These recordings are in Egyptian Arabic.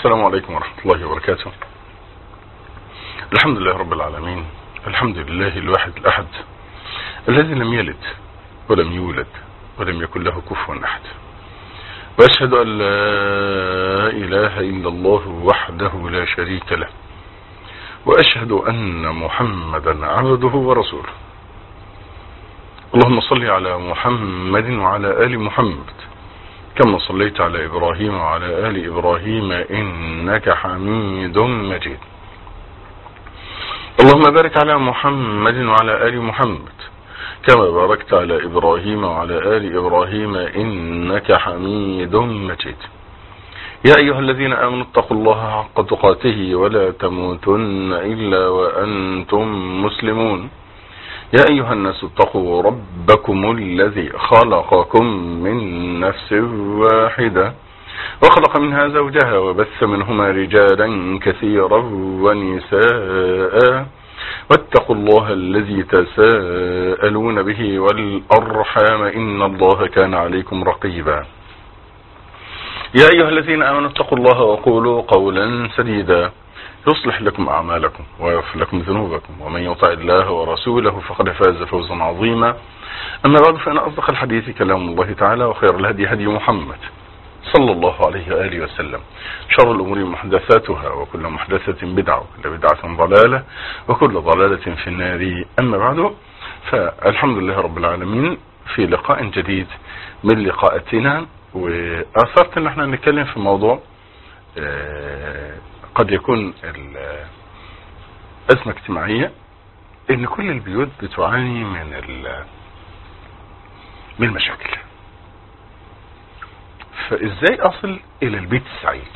السلام عليكم ورحمة الله وبركاته الحمد لله رب العالمين الحمد لله الواحد الأحد الذي لم يلد ولم يولد ولم يكن له كفوا أحد وأشهد أن لا إله إلا الله وحده لا شريك له وأشهد أن محمدا عبده ورسوله اللهم صل على محمد وعلى آل محمد كما صليت على إبراهيم وعلى آل إبراهيم إنك حميد مجيد اللهم بارك على محمد وعلى آل محمد كما باركت على إبراهيم وعلى آل إبراهيم إنك حميد مجيد يا أيها الذين آمنوا اتقوا الله حق تقاته ولا تموتن إلا وأنتم مسلمون يا أيها الناس اتقوا ربكم الذي خلقكم من نفس واحدة وخلق منها زوجها وبث منهما رجالا كثيرا ونساء واتقوا الله الذي تساءلون به والأرحام إن الله كان عليكم رقيبا يا أيها الذين آمنوا اتقوا الله وقولوا قولا سديدا يصلح لكم أعمالكم ويغفر لكم ذنوبكم ومن يطع الله ورسوله فقد فاز فوزا عظيما أما بعد فإن أصدق الحديث كلام الله تعالى وخير الهدي هدي محمد صلى الله عليه وآله وسلم شر الأمور محدثاتها وكل محدثة بدعة وكل بدعة ضلالة وكل ضلالة في النار أما بعد فالحمد لله رب العالمين في لقاء جديد من لقاءاتنا وأثرت أن احنا نتكلم في موضوع قد يكون أزمة اجتماعية ان كل البيوت بتعاني من من المشاكل فازاي اصل الى البيت السعيد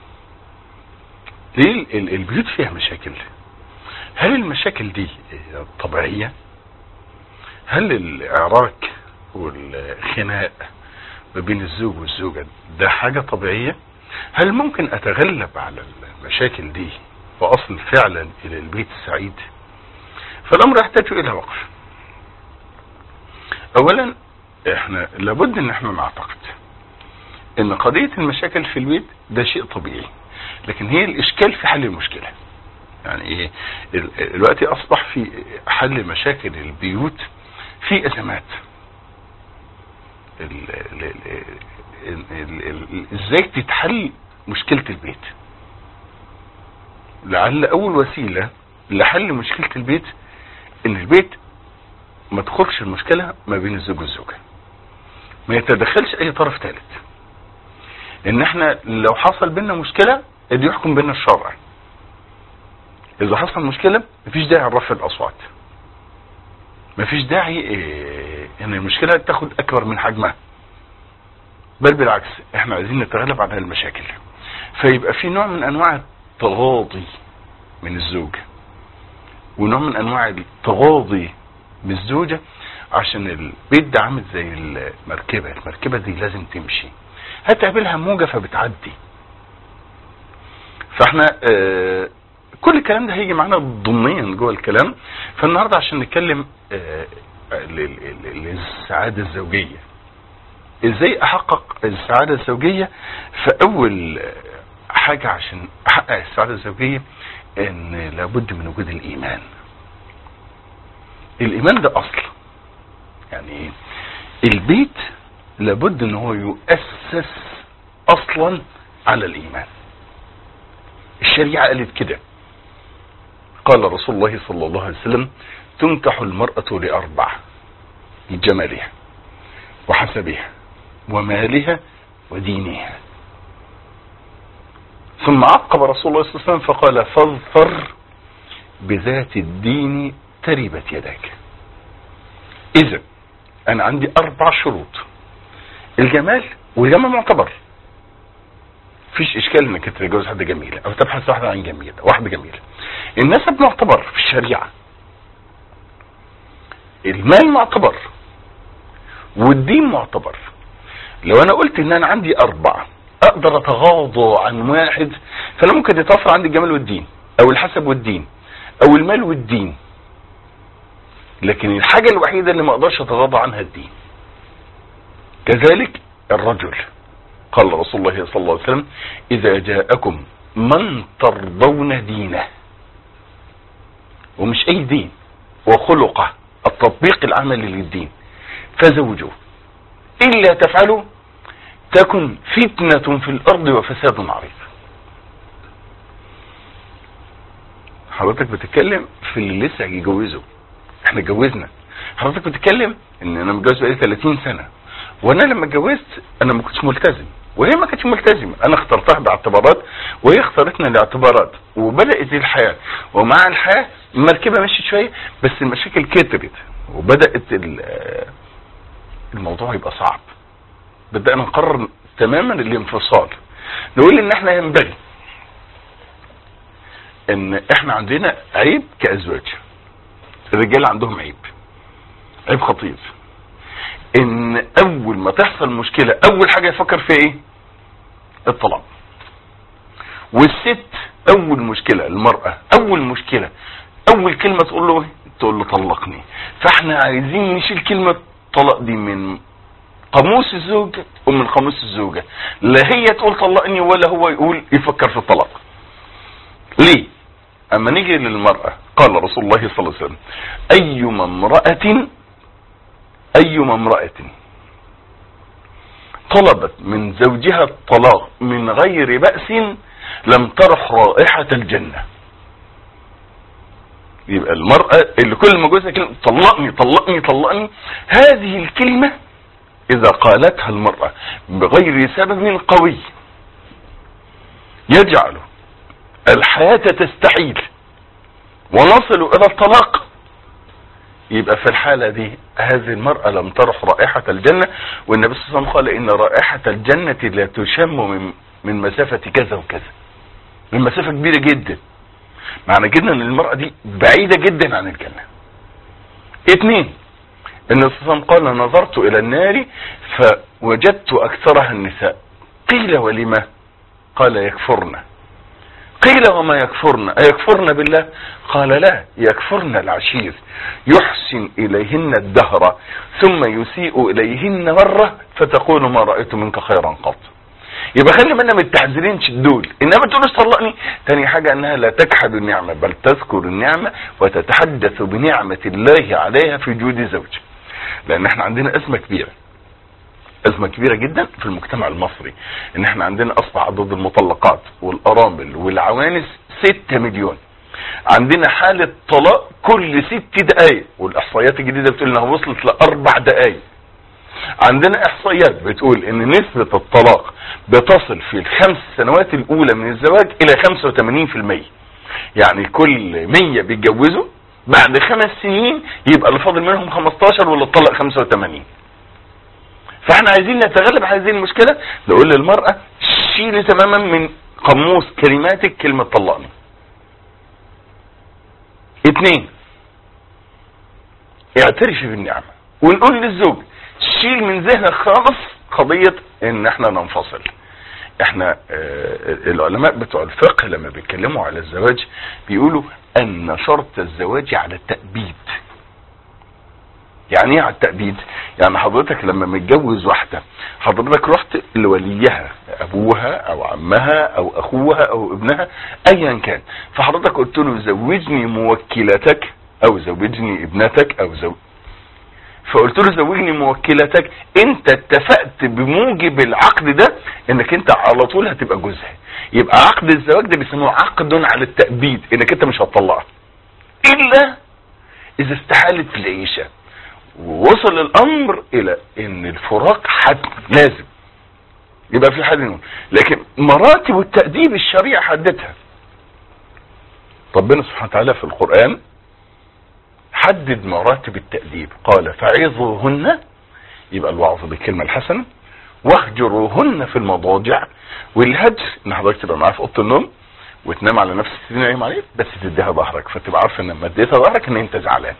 ليه البيوت فيها مشاكل هل المشاكل دي طبيعية هل الاعراك والخناق ما بين الزوج والزوجة ده حاجة طبيعية هل ممكن اتغلب على المشاكل دي واصل فعلا الى البيت السعيد فالامر يحتاج الى وقف اولا احنا لابد ان احنا نعتقد ان قضية المشاكل في البيت ده شيء طبيعي لكن هي الاشكال في حل المشكلة يعني ايه الوقت اصبح في حل مشاكل البيوت في ازمات ازاي تتحل مشكلة البيت لعل اول وسيلة لحل مشكلة البيت ان البيت ما تدخلش المشكلة ما بين الزوج والزوجة ما يتدخلش اي طرف ثالث ان احنا لو حصل بينا مشكلة اللي يحكم بينا الشرع اذا حصل مشكلة مفيش داعي لرفع الاصوات مفيش داعي إيه ان المشكلة تاخد اكبر من حجمها بل بالعكس احنا عايزين نتغلب على المشاكل فيبقى في نوع من انواع التغاضي من الزوج ونوع من انواع التغاضي من الزوجة عشان البيت ده عامل زي المركبة المركبة دي لازم تمشي هتقابلها موجة فبتعدي فاحنا اه كل الكلام ده هيجي معانا ضمنيا جوه الكلام فالنهاردة عشان نتكلم اه للسعادة الزوجية ازاي احقق السعادة الزوجية فاول حاجة عشان احقق السعادة الزوجية ان لابد من وجود الايمان الايمان ده اصل يعني البيت لابد ان هو يؤسس اصلا على الايمان الشريعة قالت كده قال رسول الله صلى الله عليه وسلم تنكح المرأة لأربع لجمالها وحسبها ومالها ودينها ثم عقب رسول الله صلى الله عليه وسلم فقال فاظفر بذات الدين تربت يداك اذا انا عندي اربع شروط الجمال والجمال معتبر فيش اشكال انك تتجوز حد جميلة او تبحث واحدة عن جميلة واحدة جميلة النسب معتبر في الشريعة المال معتبر والدين معتبر لو انا قلت ان انا عندي اربعة اقدر اتغاضى عن واحد فانا ممكن يتوفر عندي الجمال والدين او الحسب والدين او المال والدين لكن الحاجة الوحيدة اللي ما اقدرش اتغاضى عنها الدين كذلك الرجل قال رسول الله صلى الله عليه وسلم اذا جاءكم من ترضون دينه ومش اي دين وخلقه التطبيق العملي للدين فزوجوه الا تفعلوا تكن فتنة في الارض وفساد عريض حضرتك بتتكلم في اللي لسه هيجوزه احنا اتجوزنا حضرتك بتتكلم ان انا متجوز بقالي 30 سنة وانا لما اتجوزت انا ما كنتش ملتزم وهي ما كانتش ملتزمة انا اخترتها باعتبارات وهي اختارتنا لاعتبارات وبدأت الحياة ومع الحياة المركبة مشيت شوية بس المشاكل كترت وبدأت الموضوع يبقى صعب بدأنا نقرر تماما الانفصال نقول ان احنا ينبغي ان احنا عندنا عيب كازواج الرجال عندهم عيب عيب خطير ان اول ما تحصل مشكلة اول حاجة يفكر فيها ايه الطلاق والست اول مشكلة المرأة اول مشكلة اول كلمة تقول له تقول له طلقني فاحنا عايزين نشيل كلمة طلاق دي من قاموس الزوج ومن قاموس الزوجة لا هي تقول طلقني ولا هو يقول يفكر في الطلاق ليه اما نيجي للمرأة قال رسول الله صلى الله عليه وسلم ايما امرأة ايما امرأة طلبت من زوجها الطلاق من غير بأس لم ترح رائحة الجنة يبقى المرأة اللي كل ما جوزها كلمة طلقني طلقني طلقني هذه الكلمة اذا قالتها المرأة بغير سبب قوي يجعل الحياة تستحيل ونصل الى الطلاق يبقى في الحالة دي هذه المرأة لم ترح رائحة الجنة والنبي صلى الله عليه وسلم قال ان رائحة الجنة لا تشم من, من مسافة كذا وكذا من مسافة كبيرة جدا معنى كده ان المرأة دي بعيدة جدا عن الجنة اتنين ان صلى الله عليه وسلم قال نظرت الى النار فوجدت اكثرها النساء قيل ولما قال يكفرن قيل وما يكفرن أيكفرن بالله قال لا يكفرن العشير يحسن إليهن الدهر ثم يسيء إليهن مرة فتقول ما رأيت منك خيرا قط يبقى خلي بالنا من التحذيرين دول انما تقولش طلقني تاني حاجة انها لا تجحد النعمة بل تذكر النعمة وتتحدث بنعمة الله عليها في وجود زوج لان احنا عندنا ازمة كبيرة ازمة كبيرة جدا في المجتمع المصري ان احنا عندنا اصبح عدد المطلقات والارامل والعوانس 6 مليون عندنا حالة طلاق كل ست دقايق والاحصائيات الجديدة بتقول انها وصلت لاربع دقايق عندنا احصائيات بتقول ان نسبة الطلاق بتصل في الخمس سنوات الاولى من الزواج الى 85% يعني كل 100 بيتجوزوا بعد خمس سنين يبقى اللي فاضل منهم 15 واللي اتطلق 85 فاحنا عايزين نتغلب على هذه المشكلة نقول للمرأة شيلي تماما من قاموس كلماتك كلمة طلقني اتنين اعترفي بالنعمة ونقول للزوج شيل من ذهنك خالص قضية ان احنا ننفصل احنا اه العلماء بتوع الفقه لما بيتكلموا على الزواج بيقولوا ان شرط الزواج على التأبيد يعني ايه على التأبيد يعني حضرتك لما متجوز واحدة حضرتك رحت لوليها ابوها او عمها او اخوها او ابنها ايا كان فحضرتك قلت له زوجني موكلتك او زوجني ابنتك او زوج فقلت له زوجني موكلتك انت اتفقت بموجب العقد ده انك انت على طول هتبقى جوزها يبقى عقد الزواج ده بيسموه عقد على التأبيد انك انت مش هتطلقها الا اذا استحالت العيشه ووصل الامر الى ان الفراق حتم لازم يبقى في حد نقول لكن مراتب التأديب الشريعة حددها ربنا سبحانه وتعالى في القرآن حدد مراتب التأديب قال فعظوهن يبقى الوعظ بالكلمة الحسنة واهجروهن في المضاجع والهجر ان حضرتك تبقى معاه في اوضه النوم وتنام على نفس السرير نايم عليه بس تديها ظهرك فتبقى عارفه ان لما اديتها ظهرك ان انت زعلان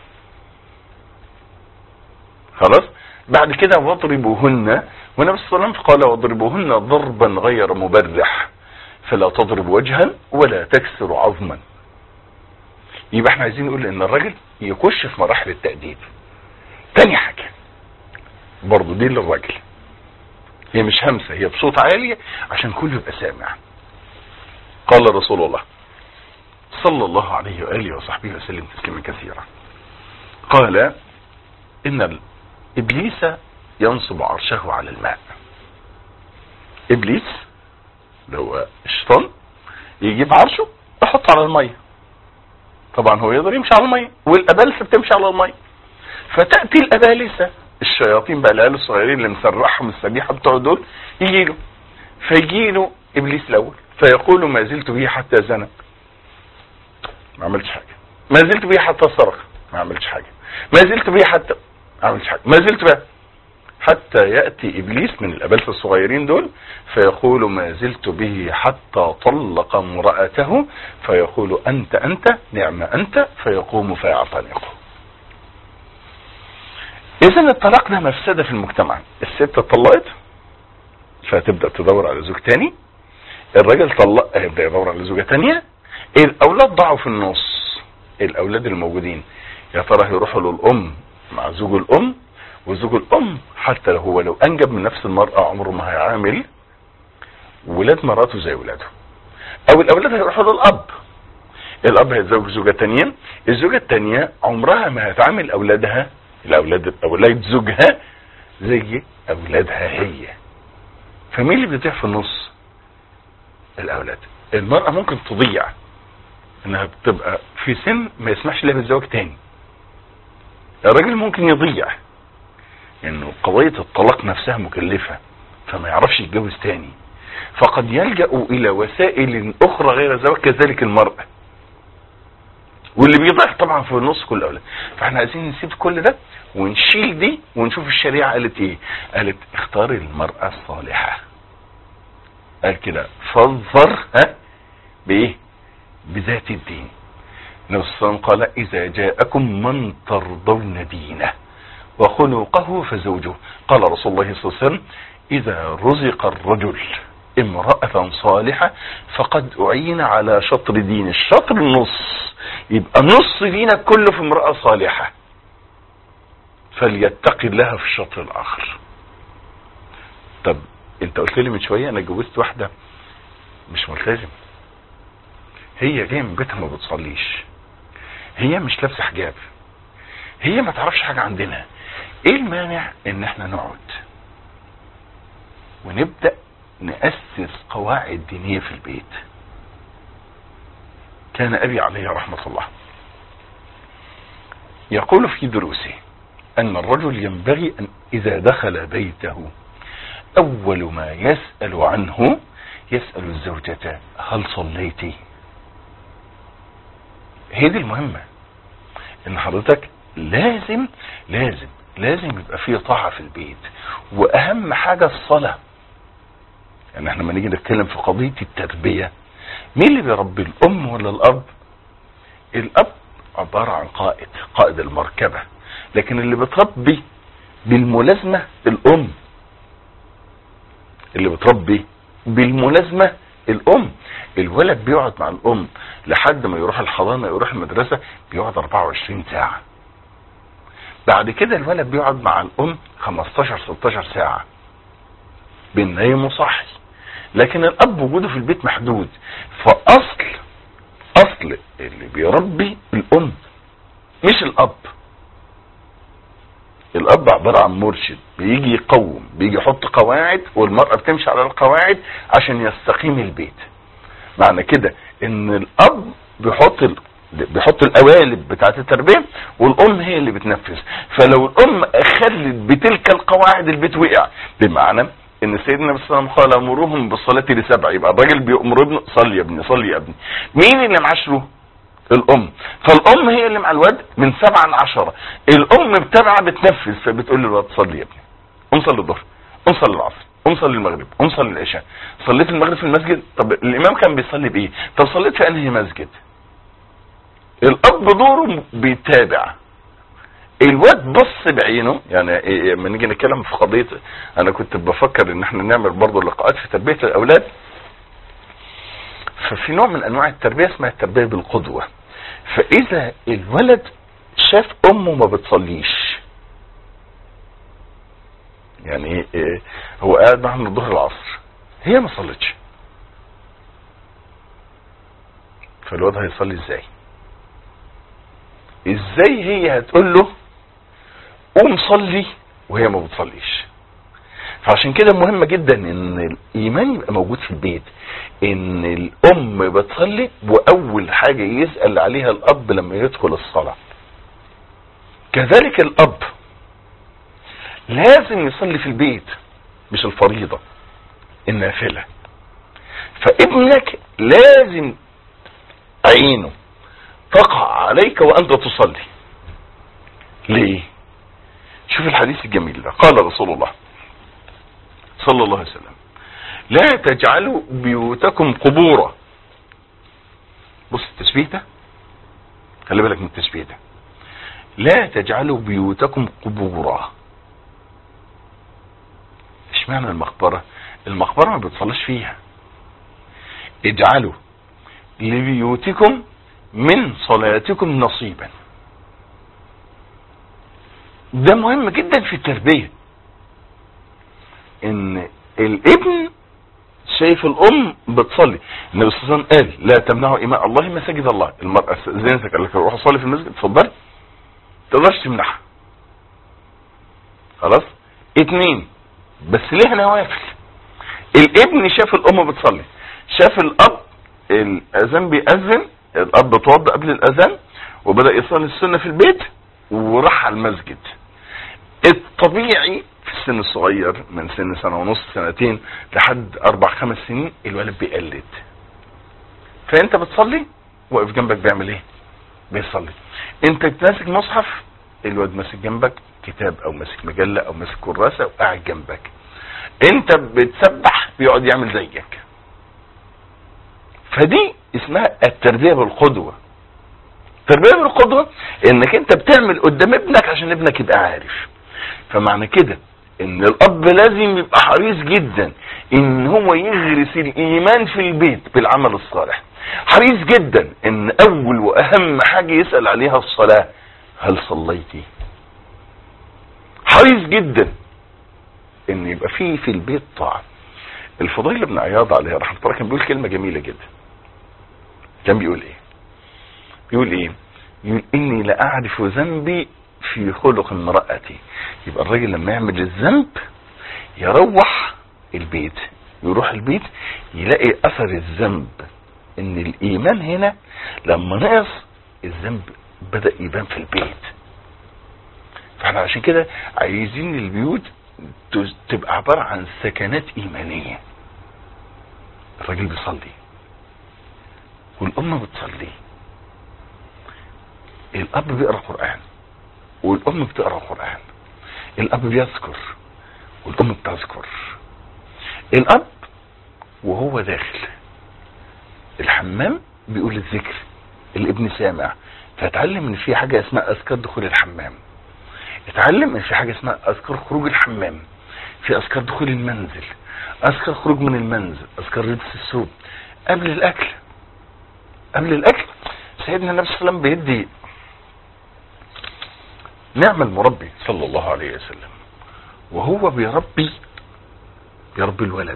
خلاص بعد كده واضربوهن والنبي صلى الله عليه وسلم قال واضربوهن ضربا غير مبرح فلا تضرب وجها ولا تكسر عظما يبقى احنا عايزين نقول ان الراجل يخش في مراحل التأديب تاني حاجة برضو دي للراجل هي مش همسة هي بصوت عالي عشان كله يبقى سامع قال رسول الله صلى الله عليه وآله وصحبه وسلم تسليما كثيرا قال إن إبليس ينصب عرشه على الماء إبليس اللي هو الشيطان يجيب عرشه يحطه على المية طبعا هو يقدر يمشي على المية والأبالسة بتمشي على المية فتأتي الأبالسة الشياطين بقى العيال الصغيرين اللي مسرحهم السبيحة بتوع دول يجي له فيجي له إبليس الأول فيقول ما زلت به حتى زنى ما عملتش حاجة ما زلت به حتى سرق ما عملتش حاجة ما زلت به حتى ما عملتش حاجة ما زلت بقى حتى يأتي إبليس من الأبلس الصغيرين دول فيقول ما زلت به حتى طلق امرأته فيقول أنت أنت نعم أنت فيقوم فيعتنقه إذا الطلاق ده مفسدة في المجتمع الست اتطلقت فتبدأ تدور على زوج تاني الراجل طلق هيبدأ يدور على زوجة تانية الأولاد ضاعوا في النص الأولاد الموجودين يا ترى هيروحوا للأم مع زوج الأم وزوج الام حتى لو هو لو انجب من نفس المرأة عمره ما هيعامل ولاد مراته زي ولاده او الاولاد هيروحوا للاب الاب هيتزوج زوجة تانية الزوجة التانية عمرها ما هتعامل اولادها الاولاد اولاد زوجها زي اولادها هي فمين اللي بيضيع في النص الاولاد المرأة ممكن تضيع انها بتبقى في سن ما يسمحش لها بالزواج تاني الراجل ممكن يضيع انه قضية الطلاق نفسها مكلفة فما يعرفش يتجوز تاني فقد يلجأ الى وسائل اخرى غير الزواج كذلك المرأة واللي بيضيع طبعا في النص كل اولاد فاحنا عايزين نسيب كل ده ونشيل دي ونشوف الشريعة قالت ايه قالت اختار المرأة الصالحة قال كده فاظفر ها بايه بذات الدين النبي صلى الله عليه وسلم قال اذا جاءكم من ترضون دينه وخلقه فزوجه قال رسول الله صلى الله عليه وسلم إذا رزق الرجل امرأة صالحة فقد أعين على شطر دين الشطر النص يبقى نص دينك كله في امرأة صالحة فليتقي الله في الشطر الآخر طب انت قلت لي من شوية انا اتجوزت واحدة مش ملتزم هي جاية من بيتها ما بتصليش هي مش لابسة حجاب هي ما تعرفش حاجة عندنا ايه المانع ان احنا نقعد ونبدأ نأسس قواعد دينية في البيت كان ابي عليه رحمة الله يقول في دروسه ان الرجل ينبغي ان اذا دخل بيته اول ما يسأل عنه يسأل الزوجة هل صليتي هي دي المهمة ان حضرتك لازم لازم لازم يبقى فيه طاعة في البيت واهم حاجة الصلاة يعني احنا لما نيجي نتكلم في قضية التربية مين اللي بيربي الام ولا الاب الاب عبارة عن قائد قائد المركبة لكن اللي بتربي بالملازمة الام اللي بتربي بالملازمة الام الولد بيقعد مع الام لحد ما يروح الحضانة يروح المدرسة بيقعد 24 ساعة بعد كده الولد بيقعد مع الام 15 16 ساعة بينام وصحي لكن الاب وجوده في البيت محدود فاصل اصل اللي بيربي الام مش الاب الاب عبارة عن مرشد بيجي يقوم بيجي يحط قواعد والمرأة بتمشي على القواعد عشان يستقيم البيت معنى كده ان الاب بيحط ال... بيحط القوالب بتاعت التربية والام هي اللي بتنفذ فلو الام خلت بتلك القواعد البيت وقع بمعنى ان سيدنا النبي صلى الله عليه وسلم قال امروهم بالصلاة لسبع يبقى الراجل بيأمر ابنه صلي يا ابني صلي يا ابني مين اللي معاشره الام فالام هي اللي مع الواد من سبعة لعشرة الام متابعة بتنفذ فبتقول للواد صلي يا ابني قوم صلي الظهر قوم صلي العصر قوم صلي المغرب قوم صلي العشاء صليت المغرب في المسجد طب الامام كان بيصلي بايه طب صليت في انهي مسجد الاب دوره بيتابع الواد بص بعينه يعني لما نيجي نتكلم في قضيه انا كنت بفكر ان احنا نعمل برضه لقاءات في تربيه الاولاد ففي نوع من انواع التربيه اسمها التربيه بالقدوه فاذا الولد شاف امه ما بتصليش يعني ايه, إيه هو قاعد معاها من الظهر العصر هي ما صلتش فالواد هيصلي ازاي ازاي هي هتقول له قوم صلي وهي ما بتصليش فعشان كده مهم جدا ان الايمان يبقى موجود في البيت ان الام بتصلي واول حاجة يسأل عليها الاب لما يدخل الصلاة كذلك الاب لازم يصلي في البيت مش الفريضة النافلة فابنك لازم عينه تقع عليك وانت تصلي ليه شوف الحديث الجميل ده قال رسول الله صلى الله عليه وسلم لا تجعلوا بيوتكم قبورا بص التشبيه ده خلي بالك من التشبيه ده لا تجعلوا بيوتكم قبورا ايش معنى المقبرة المقبرة ما بتصلش فيها اجعلوا لبيوتكم من صلاتكم نصيبا ده مهم جدا في التربية ان الابن شايف الام بتصلي النبي صلى الله عليه وسلم قال لا تمنعوا اماء الله مساجد الله المرأة زينتك قال لك روح صلي في المسجد اتفضل تقدرش تمنعها خلاص اتنين بس ليها نوافل الابن شاف الام بتصلي شاف الاب الاذان بيأذن الاب اتوضى قبل الاذان وبدأ يصلي السنة في البيت وراح على المسجد الطبيعي في السن الصغير من سن سنة ونص سنتين لحد اربع خمس سنين الولد بيقلد فانت بتصلي واقف جنبك بيعمل ايه بيصلي انت ماسك مصحف الواد ماسك جنبك كتاب او ماسك مجلة او ماسك كراسة وقاعد جنبك انت بتسبح بيقعد يعمل زيك فدي اسمها التربية بالقدوة التربية بالقدوة انك انت بتعمل قدام ابنك عشان ابنك يبقى عارف فمعنى كده ان الاب لازم يبقى حريص جدا ان هو يغرس الايمان في البيت بالعمل الصالح حريص جدا ان اول واهم حاجة يسأل عليها الصلاة هل صليتي حريص جدا ان يبقى فيه في البيت طاعة الفضيل بن عياض عليه رحمه الله كان بيقول كلمة جميلة جدا كان بيقول ايه بيقول ايه يقول اني لاعرف ذنبي في خلق امرأتي يبقى الراجل لما يعمل الذنب يروح البيت يروح البيت يلاقي اثر الذنب ان الايمان هنا لما نقص الذنب بدأ يبان في البيت فاحنا عشان كده عايزين البيوت تبقى عبارة عن سكنات ايمانية الراجل بيصلي والام بتصلي الاب بيقرا قران والام بتقرا قران الاب بيذكر والام بتذكر الاب وهو داخل الحمام بيقول الذكر الابن سامع فاتعلم ان في حاجه اسمها اذكار دخول الحمام اتعلم ان في حاجه اسمها اذكار خروج الحمام في اذكار دخول المنزل اذكار خروج من المنزل اذكار لبس الثوب قبل الاكل قبل الاكل سيدنا النبي صلى الله عليه وسلم بيدي نعم المربي صلى الله عليه وسلم وهو بيربي يربي الولد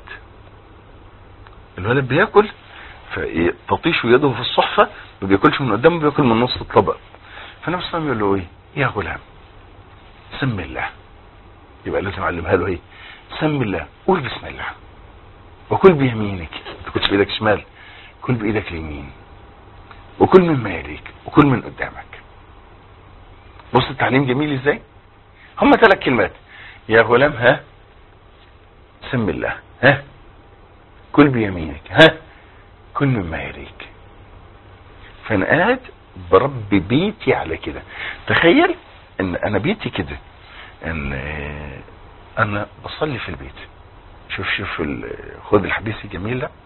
الولد بياكل فتطيش يده في الصحفة ما بياكلش من قدامه بياكل من نص الطبق فالنبي صلى الله عليه وسلم يقول له ايه يا غلام سم الله يبقى لازم اعلمها له ايه سم الله قول بسم الله وكل بيمينك انت كنت بايدك شمال كل بايدك اليمين وكل مما يليك وكل من قدامك بص التعليم جميل ازاي هم ثلاث كلمات يا غلام ها سم الله ها كل بيمينك ها كل مما يليك فانا قاعد بربي بيتي على كده تخيل ان انا بيتي كده ان انا بصلي في البيت شوف شوف خد الحديث الجميل ده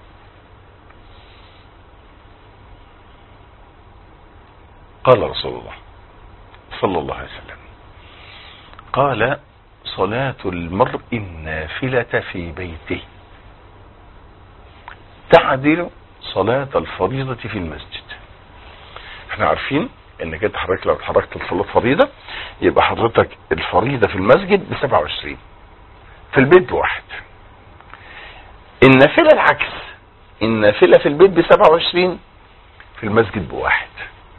قال رسول الله صلى الله عليه وسلم قال صلاة المرء النافلة في بيته تعدل صلاة الفريضة في المسجد احنا عارفين انك انت حضرتك لو اتحركت لصلاة فريضة يبقى حضرتك الفريضة في المسجد ب 27 في البيت بواحد النافلة العكس النافلة في البيت ب 27 في المسجد بواحد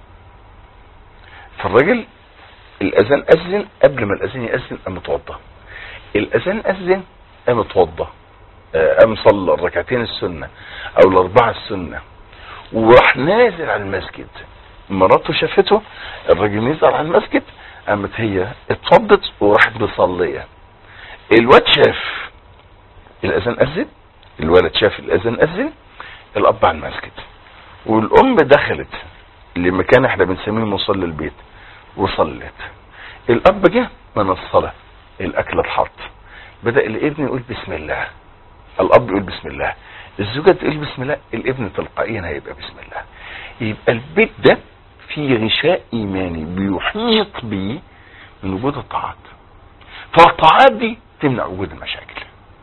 فالراجل الاذان اذن قبل ما الاذان ياذن قام اتوضى الاذان اذن قام اتوضى آه، قام صلى الركعتين السنه او الاربعه السنه وراح نازل على المسجد مراته شافته الراجل نزل على المسجد قامت هي اتفضت وراحت مصليه الواد شاف الاذان اذن الولد شاف الاذان اذن الاب على المسجد والام دخلت لمكان احنا بنسميه مصلى البيت وصلت الاب جه من الصلاه الاكل اتحط بدا الابن يقول بسم الله الاب يقول بسم الله الزوجه تقول بسم الله الابن تلقائيا هيبقى بسم الله يبقى البيت ده فيه غشاء ايماني بيحيط بيه من وجود الطاعات فالطاعات دي تمنع وجود المشاكل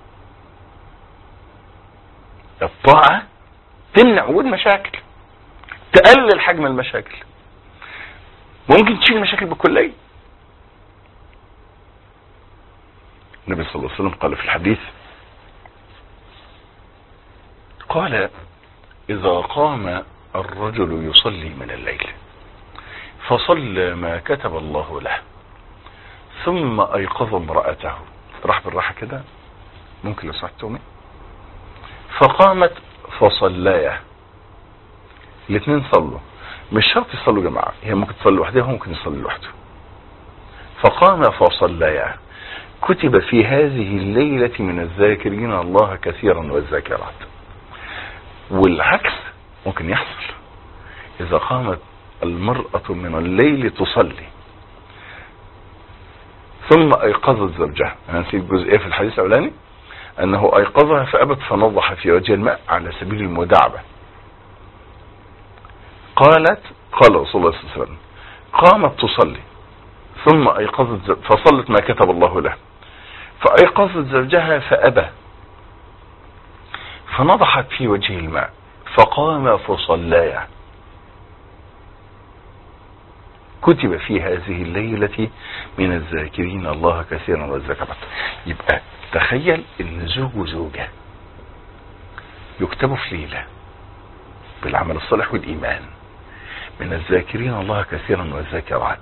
الطاعة تمنع وجود مشاكل تقلل حجم المشاكل ممكن تشيل مشاكل بالكلية النبي صلى الله عليه وسلم قال في الحديث قال إذا قام الرجل يصلي من الليل فصلى ما كتب الله له ثم أيقظ امرأته راح بالراحة كده ممكن لو سمحت تومي فقامت فصليا الاثنين صلوا مش شرط يصلوا جماعة هي ممكن تصلي لوحدها وممكن يصلي لوحده فقام فصليا كتب في هذه الليلة من الذاكرين الله كثيرا والذاكرات والعكس ممكن يحصل إذا قامت المرأة من الليل تصلي ثم أيقظت زوجها أنا نسيت جزئية في الحديث الأولاني أنه أيقظها فأبت فنضح في وجه الماء على سبيل المداعبة قالت قال رسول الله صلى الله عليه وسلم قامت تصلي ثم أيقظت فصلت ما كتب الله له فأيقظت زوجها فأبى فنضحت في وجه الماء فقام فصليا كتب في هذه الليلة من الذاكرين الله كثيرا والذاكرات يبقى تخيل ان زوج وزوجة يكتبوا في ليلة بالعمل الصالح والإيمان من الذاكرين الله كثيرا والذاكرات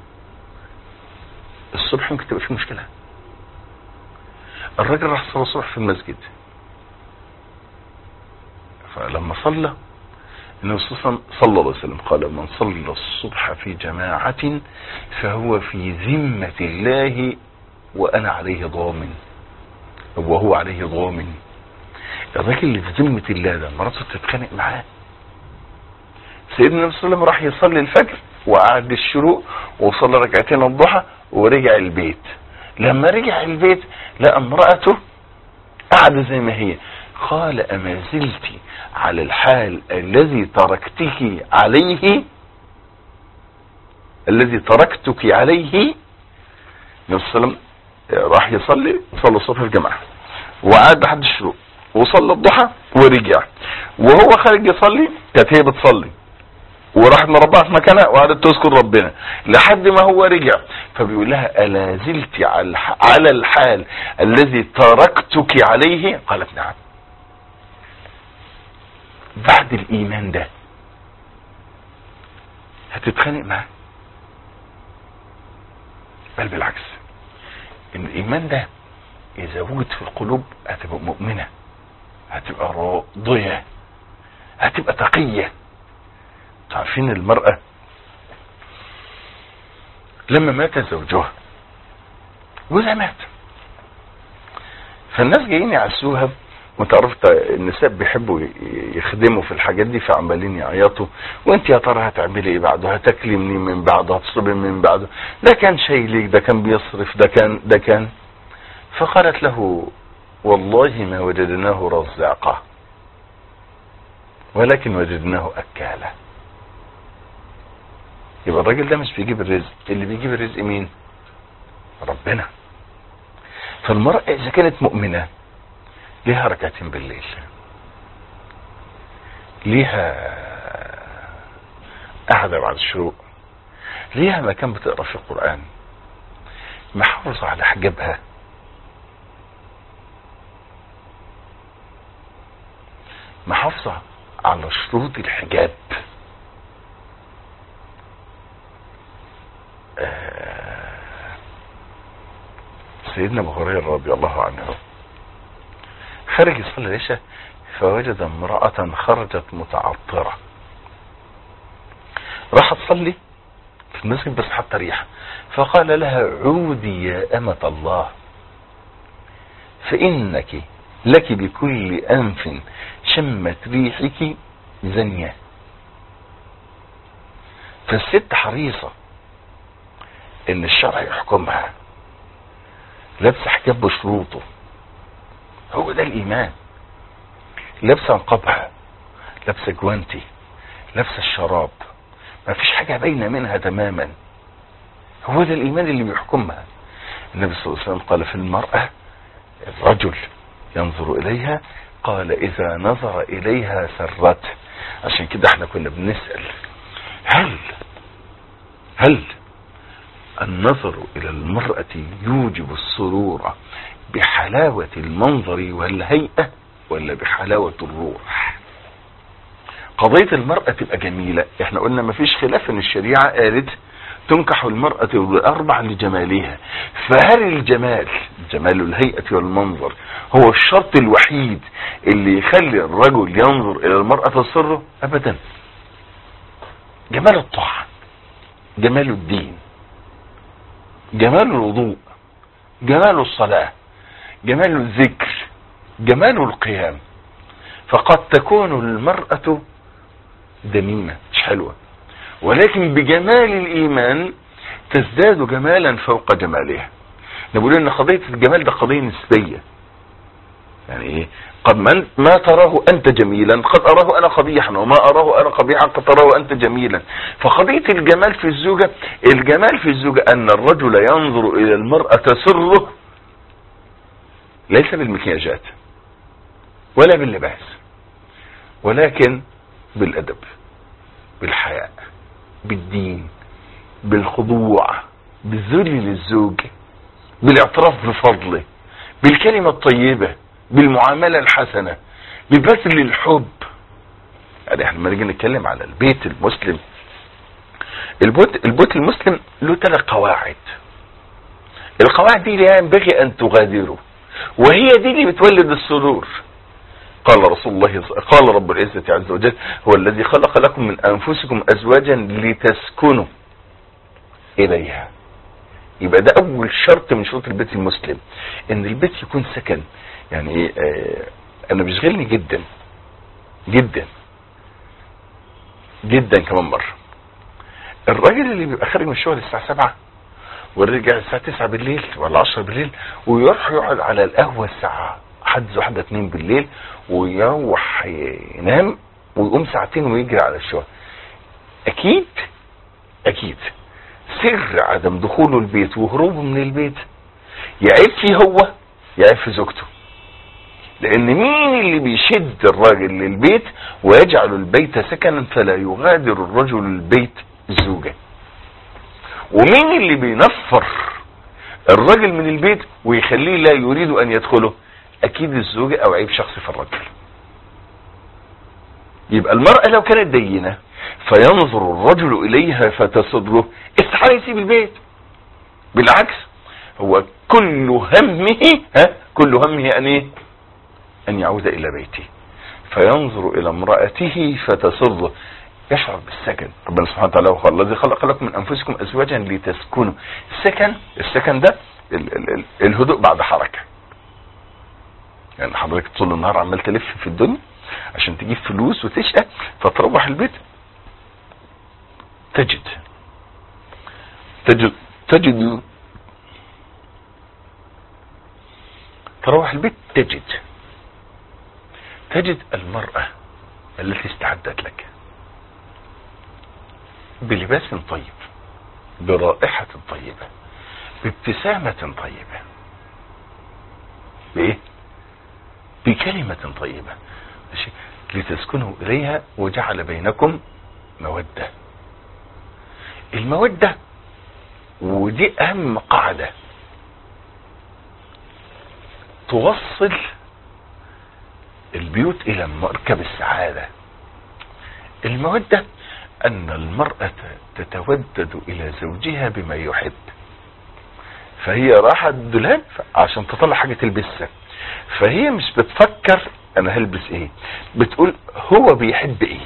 الصبح ممكن تبقى في مشكلة الراجل راح صلى الصبح في المسجد فلما صلى النبي صلى الله عليه وسلم قال من صلى الصبح في جماعة فهو في ذمة الله وأنا عليه ضامن وهو عليه ضامن الراجل اللي في ذمة الله ده مراته تتخانق معاه سيدنا النبي صلى الله عليه وسلم راح يصلي الفجر وقعد الشروق وصلى ركعتين الضحى ورجع البيت لما رجع البيت لقى امرأته قاعدة زي ما هي قال أما زلت على الحال الذي تركتك عليه الذي تركتك عليه النبي صلى الله عليه وسلم راح يصلي صلى الصبح في الجماعة وقعد لحد الشروق وصلى الضحى ورجع وهو خارج يصلي كانت هي بتصلي وراحت مربعة في مكانها وقعدت تذكر ربنا لحد ما هو رجع فبيقول لها ألا زلت على الحال الذي تركتك عليه قالت نعم بعد الإيمان ده هتتخانق معاه بل بالعكس ان الايمان ده اذا وجد في القلوب هتبقى مؤمنة هتبقى راضية هتبقى تقية تعرفين المرأة لما مات زوجها جوزها مات فالناس جايين يعسوها وانت عرفت النساء بيحبوا يخدموا في الحاجات دي فعمالين يعيطوا وانت يا ترى هتعملي ايه بعده هتاكلي منين من بعده هتصبي من بعده ده كان شايلك ده كان بيصرف ده كان ده كان فقالت له والله ما وجدناه رزاقا ولكن وجدناه اكالا يبقى الراجل ده مش بيجيب الرزق اللي بيجيب الرزق مين ربنا فالمرأة اذا كانت مؤمنة ليها ركعتين بالليل ليها قاعدة بعد الشروق ليها مكان بتقرا فيه القرآن محافظة على حجابها محافظة على شروط الحجاب سيدنا ابو هريره رضي الله عنه خرج يصلي العشاء فوجد امرأة خرجت متعطرة راح تصلي في المسجد بس حتى ريحة فقال لها عودي يا أمة الله فإنك لك بكل أنف شمت ريحك زنية فالست حريصة ان الشرع يحكمها لابسه حجاب بشروطه هو ده الايمان لابسه نقابها لابسه جوانتي لابسه الشراب ما فيش حاجه باينه منها تماما هو ده الايمان اللي بيحكمها النبي صلى الله عليه وسلم قال في المراه الرجل ينظر اليها قال اذا نظر اليها سرته عشان كده احنا كنا بنسال هل هل النظر الى المرأة يوجب السرور بحلاوة المنظر والهيئة ولا بحلاوة الروح قضية المرأة تبقى جميلة احنا قلنا مفيش خلاف ان الشريعة قالت تنكح المرأة الأربع لجمالها فهل الجمال جمال الهيئة والمنظر هو الشرط الوحيد اللي يخلي الرجل ينظر إلى المرأة تسره أبدا جمال الطاعة جمال الدين جمال الوضوء جمال الصلاة جمال الذكر جمال القيام فقد تكون المرأة دميمة مش حلوة ولكن بجمال الإيمان تزداد جمالا فوق جمالها نقول ان قضية الجمال ده قضية نسبية يعني ايه قد من ما تراه انت جميلا قد اراه انا قبيحا وما اراه انا قبيحا قد تراه انت جميلا فقضية الجمال في الزوجة الجمال في الزوجة ان الرجل ينظر الى المرأة تسره ليس بالمكياجات ولا باللباس ولكن بالادب بالحياء بالدين بالخضوع بالذل للزوج بالاعتراف بفضله بالكلمة الطيبة بالمعاملة الحسنة ببذل الحب يعني احنا لما نيجي نتكلم على البيت المسلم البيت, البيت المسلم له ثلاث قواعد القواعد دي لا ينبغي ان تغادروا وهي دي اللي بتولد السرور قال رسول الله قال رب العزة عز وجل هو الذي خلق لكم من انفسكم ازواجا لتسكنوا اليها يبقى ده اول شرط من شروط البيت المسلم ان البيت يكون سكن يعني ايه آه انا بيشغلني جدا جدا جدا كمان مرة الراجل اللي بيبقى خارج من الشغل الساعة سبعة ورجع الساعة تسعة بالليل ولا عشرة بالليل ويروح يقعد على القهوة الساعة حد واحدة اتنين بالليل ويروح ينام ويقوم ساعتين ويجري على الشغل اكيد اكيد سر عدم دخوله البيت وهروبه من البيت يعيب فيه هو يعيب في زوجته لان مين اللي بيشد الراجل للبيت ويجعل البيت سكنا فلا يغادر الرجل البيت الزوجة ومين اللي بينفر الراجل من البيت ويخليه لا يريد ان يدخله اكيد الزوجة او عيب شخصي في الرجل يبقى المرأة لو كانت دينة فينظر الرجل اليها فتسره استحالة يسيب البيت بالعكس هو كل همه ها كل همه ان ايه ان يعود الى بيته فينظر الى امرأته فتسره يشعر بالسكن ربنا سبحانه وتعالى هو الذي خلق لكم من انفسكم ازواجا لتسكنوا السكن السكن ده ال ال ال الهدوء بعد حركة يعني حضرتك طول النهار عمال تلف في الدنيا عشان تجيب فلوس وتشقى فتروح البيت تجد تجد تجد تروح البيت تجد تجد المرأة التي استعدت لك بلباس طيب برائحة طيبة بابتسامة طيبة بايه بكلمة طيبة ماشي لتسكنوا اليها وجعل بينكم مودة المودة ودي اهم قاعدة توصل البيوت الى مركب السعادة المودة ان المرأة تتودد الى زوجها بما يحب فهي راحت الدولاب عشان تطلع حاجة تلبسها فهي مش بتفكر انا هلبس ايه بتقول هو بيحب ايه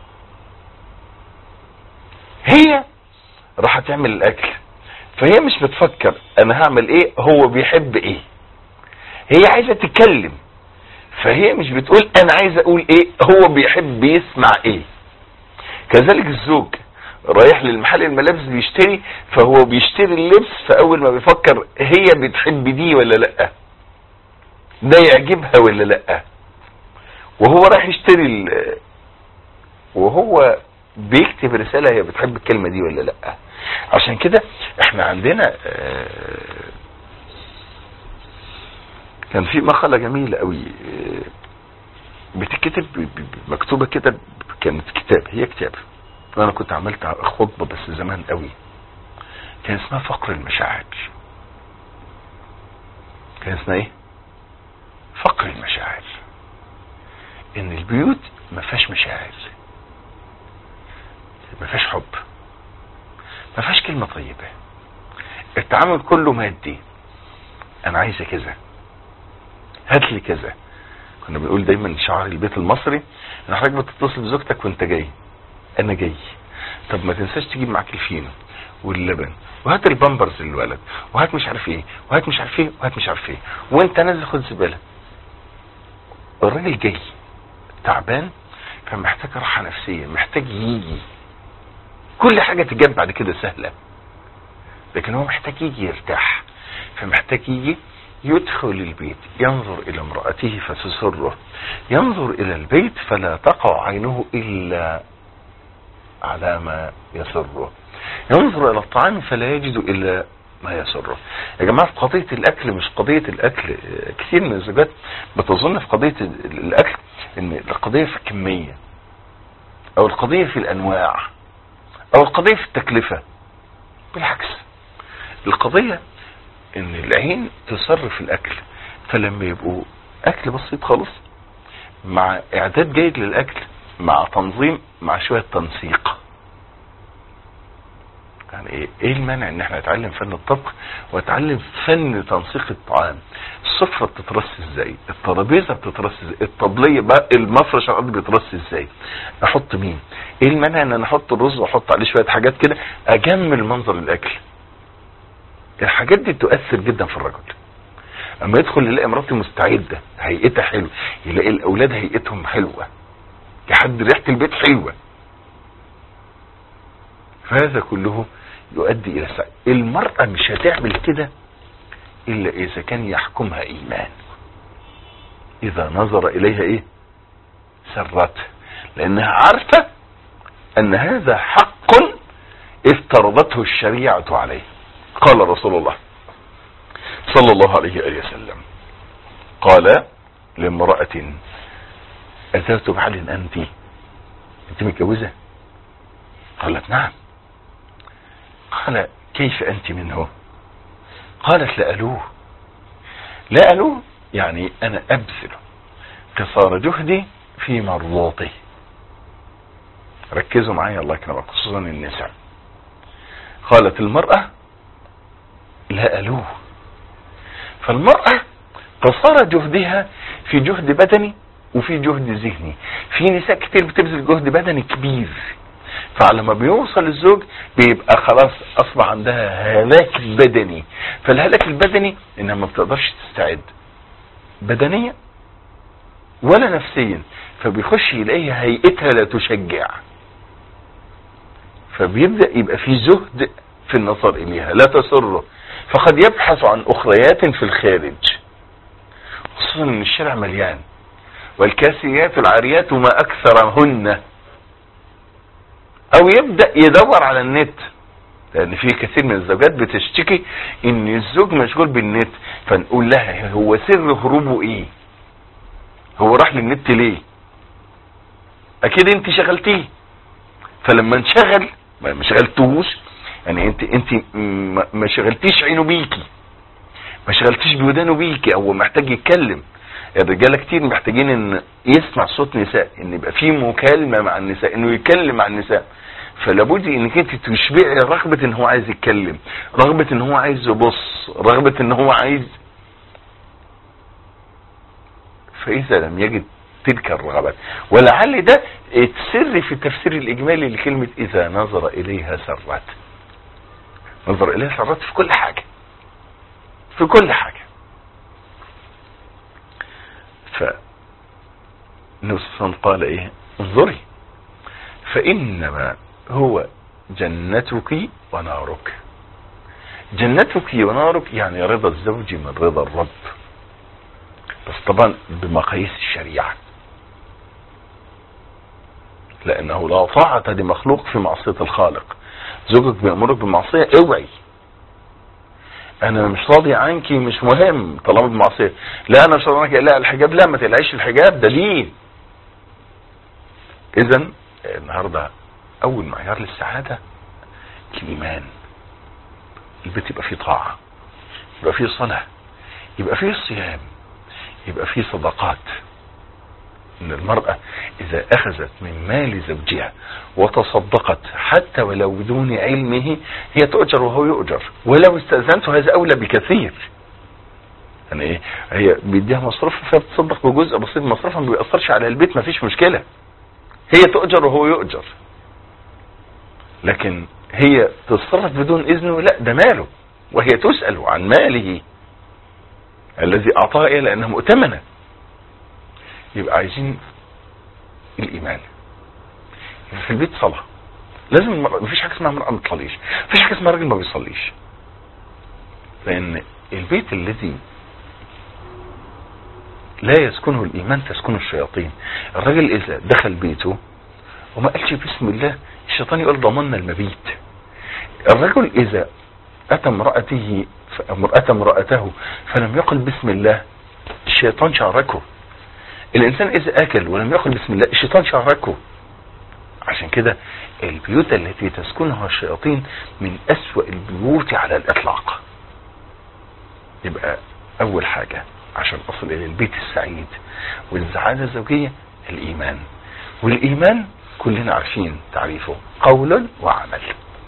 هي راح تعمل الاكل فهي مش بتفكر انا هعمل ايه هو بيحب ايه هي عايزة تتكلم فهي مش بتقول انا عايز اقول ايه هو بيحب يسمع ايه كذلك الزوج رايح للمحل الملابس بيشتري فهو بيشتري اللبس فاول ما بيفكر هي بتحب دي ولا لا ده يعجبها ولا لا وهو رايح يشتري ال... وهو بيكتب رسالة هي بتحب الكلمة دي ولا لا عشان كده احنا عندنا اه كان في مقالة جميلة قوي اه بتتكتب مكتوبة كده كانت كتاب هي كتاب وانا كنت عملت خطبة بس زمان قوي كان اسمها فقر المشاعر كان اسمها ايه فقر المشاعر ان البيوت ما فيهاش مشاعر ما فيهاش حب ما فيهاش كلمة طيبة التعامل كله مادي انا عايزة كذا هات لي كذا كنا بنقول دايما شعار البيت المصري ان حضرتك بتتصل بزوجتك وانت جاي انا جاي طب ما تنساش تجيب معاك الفينو واللبن وهات البامبرز للولد وهات مش عارف ايه وهات مش عارف ايه وهات مش عارف ايه وانت نازل خد زباله الراجل جاي تعبان فمحتاج راحه نفسيه محتاج يجي كل حاجه تجاب بعد كده سهله لكن هو محتاج يجي يرتاح فمحتاج يجي يدخل البيت ينظر الى امرأته فتسره ينظر الى البيت فلا تقع عينه الا على ما يسره ينظر الى الطعام فلا يجد الا ما يسره يا جماعة في قضية الاكل مش قضية الاكل كثير من الزوجات بتظن في قضية الاكل ان القضية في الكمية او القضية في الانواع او القضية في التكلفة بالعكس القضية ان العين تصرف الاكل فلما يبقوا اكل بسيط خالص مع اعداد جيد للاكل مع تنظيم مع شوية تنسيق يعني ايه ايه المانع ان احنا نتعلم فن الطبخ ونتعلم فن تنسيق الطعام السفرة بتترص ازاي الترابيزة بتترص ازاي الطبلية بقى المفرش على الارض بيترص ازاي احط مين ايه المانع ان انا احط الرز واحط عليه شوية حاجات كده اجمل منظر الاكل الحاجات دي تؤثر جدا في الرجل اما يدخل يلاقي مراته مستعدة هيئتها حلوة يلاقي الاولاد هيئتهم حلوة لحد ريحة البيت حلوة فهذا كله يؤدي الى سعي المرأة مش هتعمل كده الا اذا كان يحكمها ايمان اذا نظر اليها ايه سرته لانها عارفة ان هذا حق افترضته الشريعة عليه قال رسول الله صلى الله عليه وآله وسلم قال لامرأة أتات بعل أنت أنت متجوزة قالت نعم قال كيف أنت منه قالت لألوه لألوه يعني أنا أبذل قصار جهدي في مرضاته ركزوا معايا الله يكرمك خصوصا النساء قالت المرأة لا ألوه فالمرأة قصر جهدها في جهد بدني وفي جهد ذهني في نساء كتير بتبذل جهد بدني كبير فعلى ما بيوصل الزوج بيبقى خلاص اصبح عندها هلاك بدني فالهلاك البدني انها ما بتقدرش تستعد بدنيا ولا نفسيا فبيخش يلاقيها هيئتها لا تشجع فبيبدأ يبقى في زهد في النظر اليها لا تسره فقد يبحث عن اخريات في الخارج خصوصا ان الشارع مليان والكاسيات العاريات ما اكثرهن او يبدأ يدور على النت لان في كثير من الزوجات بتشتكي ان الزوج مشغول بالنت فنقول لها هو سر هروبه ايه هو راح للنت ليه اكيد انت شغلتيه فلما انشغل ما شغلتوش يعني انت انت ما شغلتيش عينه بيكي ما شغلتيش بودانه بيكي هو محتاج يتكلم الرجاله كتير محتاجين ان يسمع صوت نساء ان يبقى في مكالمه مع النساء انه يتكلم مع النساء فلابد انك انت تشبعي رغبة ان هو عايز يتكلم رغبة ان هو عايز يبص رغبة ان هو عايز فاذا لم يجد تلك الرغبات ولعل ده السر في التفسير الاجمالي لكلمة اذا نظر اليها سرت نظر اليها سرت في كل حاجة في كل حاجة ف نصا قال ايه انظري فانما هو جنتك ونارك جنتك ونارك يعني رضا الزوج من رضا الرب بس طبعا بمقاييس الشريعة لانه لا طاعة لمخلوق في معصية الخالق زوجك بيأمرك بمعصية اوعي انا مش راضي عنك مش مهم طالما بمعصية لا انا مش راضي عنك لا الحجاب لا ما تقلعيش الحجاب ده دين اذا النهاردة اول معيار للسعادة الايمان البيت يبقى فيه طاعة يبقى فيه صلاة يبقى فيه صيام يبقى فيه صدقات ان المرأة اذا اخذت من مال زوجها وتصدقت حتى ولو بدون علمه هي تؤجر وهو يؤجر ولو استأذنته هذا اولى بكثير يعني ايه هي بيديها مصروف فبتصدق بجزء بسيط من مصروفها ما بيأثرش على البيت ما فيش مشكلة هي تؤجر وهو يؤجر لكن هي تتصرف بدون اذنه لا ده ماله وهي تسأل عن ماله الذي اعطاها ايه لانها مؤتمنة يبقى عايزين الايمان في البيت صلاة لازم المرأة مفيش حاجة اسمها مرأة ما بتصليش مفيش حاجة اسمها راجل ما بيصليش لان البيت الذي لا يسكنه الايمان تسكنه الشياطين الراجل اذا دخل بيته وما قالش بسم الله الشيطان يقول ضمننا المبيت الرجل اذا اتى امرأته اتى امرأته فلم يقل بسم الله الشيطان شاركه الانسان اذا اكل ولم يقل بسم الله الشيطان شاركه عشان كده البيوت التي تسكنها الشياطين من اسوأ البيوت على الاطلاق يبقى اول حاجة عشان اصل الى البيت السعيد والسعادة الزوجية الايمان والايمان كلنا عارفين تعريفه قول وعمل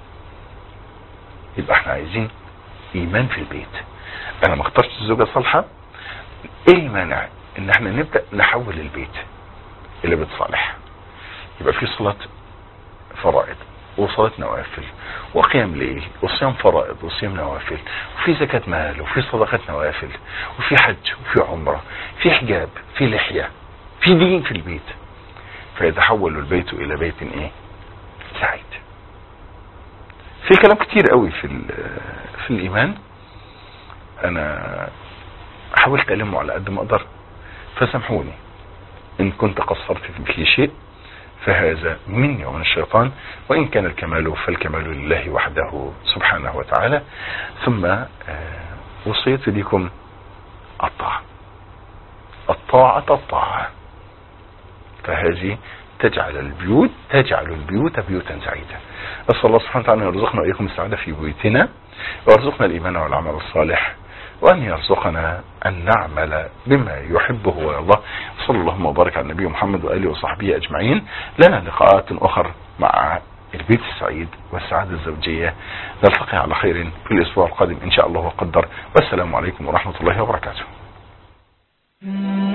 يبقى احنا عايزين ايمان في البيت انا ما اخترتش الزوجة الصالحة ايه المانع ان احنا نبدأ نحول البيت اللي بتصالح يبقى في صلاة فرائض وصلاة نوافل وقيام ليل وصيام فرائض وصيام نوافل وفي زكاة مال وفي صدقات نوافل وفي حج وفي عمرة في حجاب في لحية في دين في البيت فيتحول البيت الى بيت ايه سعيد في كلام كتير قوي في في الايمان انا حاولت المه على قد ما اقدر فسامحوني ان كنت قصرت في مثل شيء فهذا مني ومن الشيطان وإن كان الكمال فالكمال لله وحده سبحانه وتعالى ثم وصيتي لكم الطاعة الطاعة الطاعة فهذه تجعل البيوت تجعل البيوت بيوتا سعيدة أسأل الله سبحانه وتعالى أن يرزقنا وإياكم السعادة في بيوتنا ويرزقنا الإيمان والعمل الصالح وأن يرزقنا أن نعمل بما يحبه ويرضاه صلى الله وبارك على النبي محمد وآله وصحبه أجمعين لنا لقاءات أخر مع البيت السعيد والسعادة الزوجية نلتقي على خير في الأسبوع القادم إن شاء الله وقدر والسلام عليكم ورحمة الله وبركاته